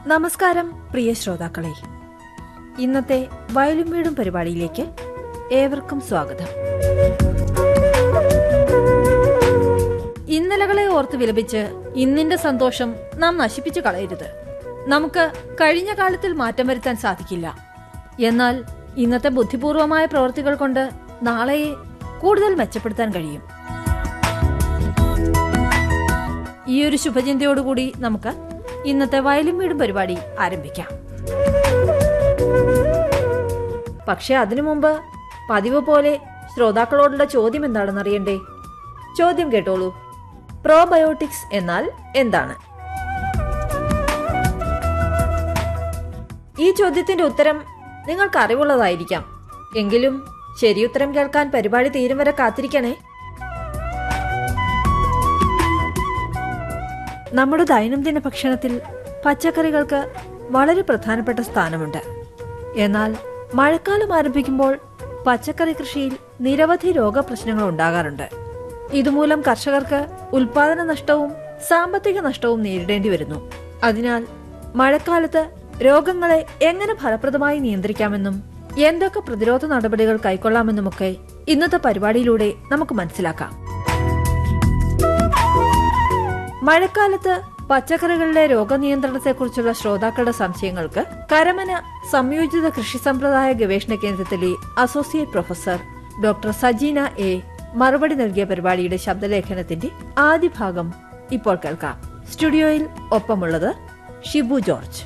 നമസ്കാരം പ്രിയ ശ്രോതാക്കളെ ഇന്നത്തെ വയലും വീടും പരിപാടിയിലേക്ക് ഏവർക്കും സ്വാഗതം ഇന്നലകളെ ഓർത്ത് വിലപിച്ച് ഇന്നിന്റെ സന്തോഷം നാം നശിപ്പിച്ചു കളയരുത് നമുക്ക് കഴിഞ്ഞ കാലത്തിൽ മാറ്റം വരുത്താൻ സാധിക്കില്ല എന്നാൽ ഇന്നത്തെ ബുദ്ധിപൂർവമായ പ്രവൃത്തികൾ കൊണ്ട് നാളെയെ കൂടുതൽ മെച്ചപ്പെടുത്താൻ കഴിയും ഈ ഒരു ശുഭചിന്തയോടുകൂടി നമുക്ക് ഇന്നത്തെ വയലും വീടും പരിപാടി ആരംഭിക്കാം പക്ഷെ അതിനു മുമ്പ് പതിവ് പോലെ ശ്രോതാക്കളോടുള്ള ചോദ്യം എന്താണെന്ന് അറിയണ്ടേ ചോദ്യം കേട്ടോളൂ പ്രോബയോട്ടിക്സ് എന്നാൽ എന്താണ് ഈ ചോദ്യത്തിന്റെ ഉത്തരം നിങ്ങൾക്ക് അറിവുള്ളതായിരിക്കാം എങ്കിലും ശരിയുത്തരം കേൾക്കാൻ പരിപാടി തീരും വരെ കാത്തിരിക്കണേ നമ്മുടെ ദൈനംദിന ഭക്ഷണത്തിൽ പച്ചക്കറികൾക്ക് വളരെ പ്രധാനപ്പെട്ട സ്ഥാനമുണ്ട് എന്നാൽ മഴക്കാലം ആരംഭിക്കുമ്പോൾ പച്ചക്കറി കൃഷിയിൽ നിരവധി രോഗപ്രശ്നങ്ങൾ ഉണ്ടാകാറുണ്ട് ഇതുമൂലം കർഷകർക്ക് ഉൽപാദന നഷ്ടവും സാമ്പത്തിക നഷ്ടവും നേരിടേണ്ടി വരുന്നു അതിനാൽ മഴക്കാലത്ത് രോഗങ്ങളെ എങ്ങനെ ഫലപ്രദമായി നിയന്ത്രിക്കാമെന്നും എന്തൊക്കെ പ്രതിരോധ നടപടികൾ കൈക്കൊള്ളാമെന്നുമൊക്കെ ഇന്നത്തെ പരിപാടിയിലൂടെ നമുക്ക് മനസ്സിലാക്കാം മഴക്കാലത്ത് പച്ചക്കറികളിലെ രോഗനിയന്ത്രണത്തെക്കുറിച്ചുള്ള ശ്രോതാക്കളുടെ സംശയങ്ങൾക്ക് കരമന സംയോജിത കൃഷി സമ്പ്രദായ ഗവേഷണ കേന്ദ്രത്തിലെ associate professor doctor Sajeena A മറുപടി നൽകിയ പരിപാടിയുടെ ശബ്ദലേഖനത്തിന്റെ ആദ്യ ഭാഗം ഇപ്പോൾ കേൾക്കാം സ്റ്റുഡിയോയിൽ ഒപ്പമുള്ളത് ഷിബു ജോർജ്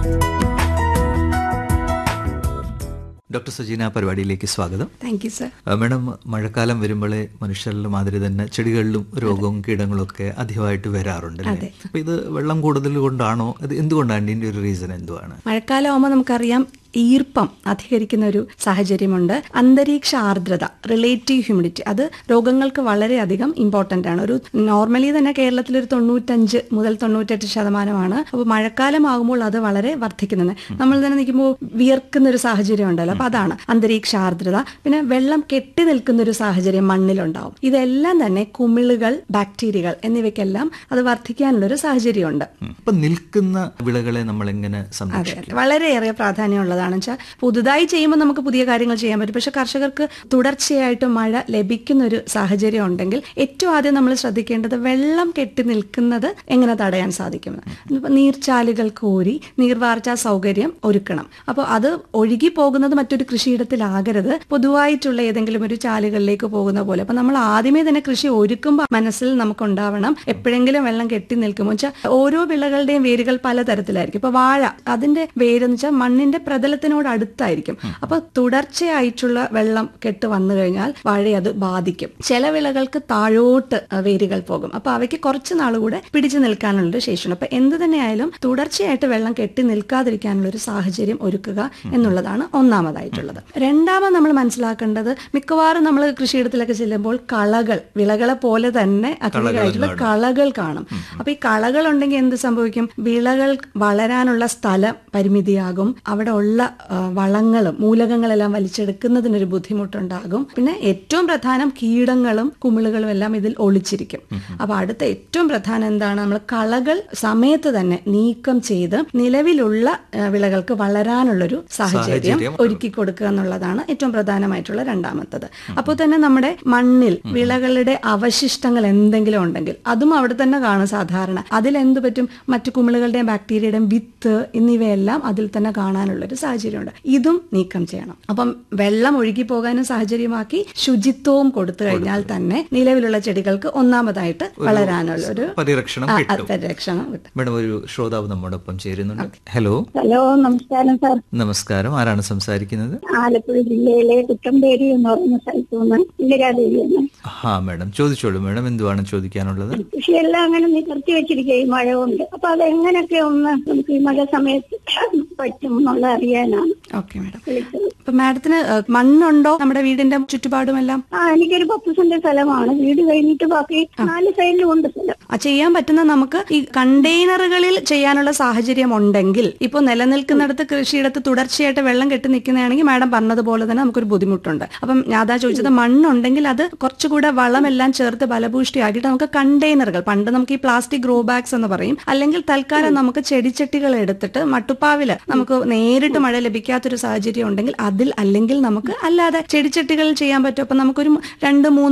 ഡോക്ടർ സജീന പരിപാടിയിലേക്ക് സ്വാഗതം thank you sir ah, madam മഴക്കാലം വരുമ്പോഴേ മനുഷ്യരിലും മാതിരി തന്നെ ചെടികളിലും രോഗവും കീടങ്ങളും ഒക്കെ അധികമായിട്ട് വരാറുണ്ട് അല്ലേ അപ്പൊ ഇത് വെള്ളം കൂടുതൽ കൊണ്ടാണോ അത് എന്തുകൊണ്ടാണ് ഇതിന്റെ ഒരു റീസൺ എന്തുവാണ് മഴക്കാലം ആകുമ്പോൾ നമുക്കറിയാം ഈർപ്പം അധികരിക്കുന്ന ഒരു സാഹചര്യമുണ്ട് അന്തരീക്ഷ ആർദ്രത റിലേറ്റീവ് ഹ്യൂമിഡിറ്റി അത് രോഗങ്ങൾക്ക് വളരെയധികം ഇമ്പോർട്ടന്റ് ആണ് ഒരു നോർമലി തന്നെ കേരളത്തിൽ ഒരു തൊണ്ണൂറ്റഞ്ച് മുതൽ തൊണ്ണൂറ്റെട്ട് ശതമാനമാണ് അപ്പോൾ മഴക്കാലം ആകുമ്പോൾ അത് വളരെ വർദ്ധിക്കുന്നത് നമ്മൾ തന്നെ നിൽക്കുമ്പോൾ വിയർക്കുന്ന ഒരു സാഹചര്യം ഉണ്ടല്ലോ അപ്പൊ അതാണ് അന്തരീക്ഷ ആർദ്രത പിന്നെ വെള്ളം കെട്ടി നിൽക്കുന്ന ഒരു സാഹചര്യം മണ്ണിലുണ്ടാവും ഇതെല്ലാം തന്നെ കുമിളുകൾ ബാക്ടീരിയകൾ എന്നിവയ്ക്കെല്ലാം അത് വർദ്ധിക്കാനുള്ള ഒരു സാഹചര്യമുണ്ട് ഉം. അപ്പൊ നിൽക്കുന്ന വിളകളെ നമ്മൾ എങ്ങനെ അതെ സംരക്ഷിക്കും അതെ വളരെയേറെ പ്രാധാന്യമുള്ളതാണ് വെച്ചാൽ പുതുതായി ചെയ്യുമ്പോൾ നമുക്ക് പുതിയ കാര്യങ്ങൾ ചെയ്യാൻ പറ്റും പക്ഷെ കർഷകർക്ക് തുടർച്ചയായിട്ട് മഴ ലഭിക്കുന്ന ഒരു സാഹചര്യം ഉണ്ടെങ്കിൽ ഏറ്റവും ആദ്യം നമ്മൾ ശ്രദ്ധിക്കേണ്ടത് വെള്ളം കെട്ടി നിൽക്കുന്നത് എങ്ങനെ തടയാൻ സാധിക്കുമെന്ന് ഇപ്പൊ നീർച്ചാലുകൾ കോരി നീർവാർച്ചാ സൗകര്യം ഒരുക്കണം അപ്പോൾ അത് ഒഴുകി പോകുന്നത് മറ്റൊരു കൃഷിയിടത്തിലാകരുത് പൊതുവായിട്ടുള്ള ഏതെങ്കിലും ഒരു ചാലുകളിലേക്ക് പോകുന്ന പോലെ അപ്പൊ നമ്മൾ ആദ്യമേ തന്നെ കൃഷി ഒരുക്കുമ്പോൾ മനസ്സിൽ നമുക്ക് ഉണ്ടാവണം എപ്പോഴെങ്കിലും വെള്ളം കെട്ടി നിൽക്കുമ്പോൾ വെച്ചാൽ ഓരോ വിളകളുടെയും വേരുകൾ പലതരത്തിലായിരിക്കും ഇപ്പൊ വാഴ അതിന്റെ വേരെന്ന് വെച്ചാൽ മണ്ണിന്റെ പ്രതലത്തിനോട് അടുത്തായിരിക്കും അപ്പൊ തുടർച്ചയായിട്ടുള്ള വെള്ളം കെട്ട് വന്നു കഴിഞ്ഞാൽ വാഴയെ അത് ബാധിക്കും ചില വിളകൾക്ക് താഴോട്ട് അഹ് വേരുകൾ പോകും അപ്പൊ അവയ്ക്ക് കുറച്ച് നാളുകൂടെ പിടിച്ചു നിൽക്കാനുള്ള ശേഷിയുണ്ട് അപ്പൊ എന്ത് തന്നെയായാലും തുടർച്ചയായിട്ട് വെള്ളം കെട്ടി നിൽക്കാതിരിക്കാനുള്ള ഒരു സാഹചര്യം ഒരുക്കുക എന്നുള്ളതാണ് ഒന്നാമതായിട്ടുള്ളത് രണ്ടാമത് നമ്മൾ മനസ്സിലാക്കേണ്ടത് മിക്കവാറും നമ്മൾ കൃഷിയിടത്തിലൊക്കെ ചെല്ലുമ്പോൾ കളകൾ വിളകളെ പോലെ തന്നെ അധികമായിട്ടുള്ള കളകൾ കാണും അപ്പൊ ഈ കളകൾ ഉണ്ടെങ്കിൽ എന്ത് സംഭവിക്കും വിളകൾ വളരാനുള്ള സ്ഥലം പരിമിതിയാകും അവിടെ ഉള്ള ആ, വളങ്ങളും മൂലകങ്ങളെല്ലാം വലിച്ചെടുക്കുന്നതിനൊരു ബുദ്ധിമുട്ടുണ്ടാകും പിന്നെ ഏറ്റവും പ്രധാനം കീടങ്ങളും കുമിളുകളും എല്ലാം ഇതിൽ ഒളിച്ചിരിക്കും അപ്പൊ അടുത്ത ഏറ്റവും പ്രധാനം എന്താണ് നമ്മൾ കളകൾ സമയത്ത് തന്നെ നീക്കം ചെയ്ത് നിലവിലുള്ള ആ, വിളകൾക്ക് വളരാനുള്ളൊരു സാഹചര്യം സാഹചര്യം ഒരുക്കി കൊടുക്കുക എന്നുള്ളതാണ് ഏറ്റവും പ്രധാനമായിട്ടുള്ള രണ്ടാമത്തത് അപ്പോൾ തന്നെ നമ്മുടെ മണ്ണിൽ വിളകളുടെ അവശിഷ്ടങ്ങൾ എന്തെങ്കിലും ഉണ്ടെങ്കിൽ അതും അവിടെ തന്നെ കാണും സാധാരണ അതിൽ എന്ത് പറ്റും മറ്റു കുമിളുകളുടെയും ബാക്ടീരിയയുടെയും വിത്ത് എന്നിവയെല്ലാം അതിൽ തന്നെ കാണാനുള്ള ഒരു സാഹചര്യമുണ്ട് ഇതും നീക്കം ചെയ്യണം അപ്പം വെള്ളം ഒഴുകി പോകാനും സാഹചര്യമാക്കി ശുചിത്വവും കൊടുത്തു കഴിഞ്ഞാൽ തന്നെ നിലവിലുള്ള ചെടികൾക്ക് ഒന്നാമതായിട്ട് വളരാനുള്ള ഒരു പരിരക്ഷണം ആ, ആ, കിട്ടും പരിരക്ഷണം കിട്ടും മാഡം ഒരു ശ്രോതാവ് നമ്മോടൊപ്പം ചേരുന്നുണ്ട് ഹലോ ഹലോ നമസ്കാരം സാർ നമസ്കാരം ആരാണ് സംസാരിക്കുന്നത് ആലപ്പുഴ ജില്ലയിലെ കുട്ടമ്പേരി എന്ന് പറയുന്ന സ്ഥലത്ത് നിന്ന് ഇന്ദിരാദേവിയാണ് ഹാ മാഡം ചോദിച്ചോളൂ മാഡം എന്തുവാണ് ചോദിക്കാനുള്ളത് കൃഷിയെല്ലാം അങ്ങനെ നിവർത്തി വെച്ചിരിക്കുക ഈ മഴ കൊണ്ട് അപ്പൊ അത് എങ്ങനെയൊക്കെ ഒന്ന് നമുക്ക് ഈ മഴ സമയത്ത് പറ്റും എന്നുള്ള അറിയാനാണ് ഓക്കെ മാഡം വിളിച്ചത് അപ്പൊ മാഡത്തിന് ഏഹ്, മണ്ണുണ്ടോ നമ്മുടെ വീടിന്റെ ചുറ്റുപാടുമെല്ലാം ആ എനിക്കൊരു പത്ത് സെന്റ് സ്ഥലമാണ് വീട് കഴിഞ്ഞിട്ട് ബാക്കി നാല് സൈഡിലും ഉണ്ട് സ്ഥലം ആ ചെയ്യാൻ പറ്റുന്ന നമുക്ക് ഈ കണ്ടെയ്നറുകളിൽ ചെയ്യാനുള്ള സാഹചര്യം ഉണ്ടെങ്കിൽ ഇപ്പോൾ നിലനിൽക്കുന്നിടത്ത് കൃഷിയിടത്ത് തുടർച്ചയായിട്ട് വെള്ളം കെട്ടി നിൽക്കുന്നതാണെങ്കിൽ മാഡം പറഞ്ഞതുപോലെ തന്നെ നമുക്കൊരു ബുദ്ധിമുട്ടുണ്ട് അപ്പം ഞാൻ അതാ ചോദിച്ചത് മണ്ണുണ്ടെങ്കിൽ അത് കുറച്ചുകൂടെ വളമെല്ലാം ചേർത്ത് ബലഭൂഷ്ടിയാക്കിയിട്ട് നമുക്ക് കണ്ടെയ്നറുകൾ പണ്ട് നമുക്ക് ഈ പ്ലാസ്റ്റിക് ഗ്രോ ബാഗ്സ് എന്ന് പറയും അല്ലെങ്കിൽ തൽക്കാലം നമുക്ക് ചെടിച്ചട്ടികൾ എടുത്തിട്ട് മട്ടുപ്പാവില് നമുക്ക് നേരിട്ട് മഴ ലഭിക്കാത്തൊരു സാഹചര്യം ഉണ്ടെങ്കിൽ അതിൽ അല്ലെങ്കിൽ നമുക്ക് അല്ലാതെ ചെടിച്ചട്ടികളിൽ ചെയ്യാൻ പറ്റും അപ്പൊ നമുക്കൊരു രണ്ട് മൂന്ന്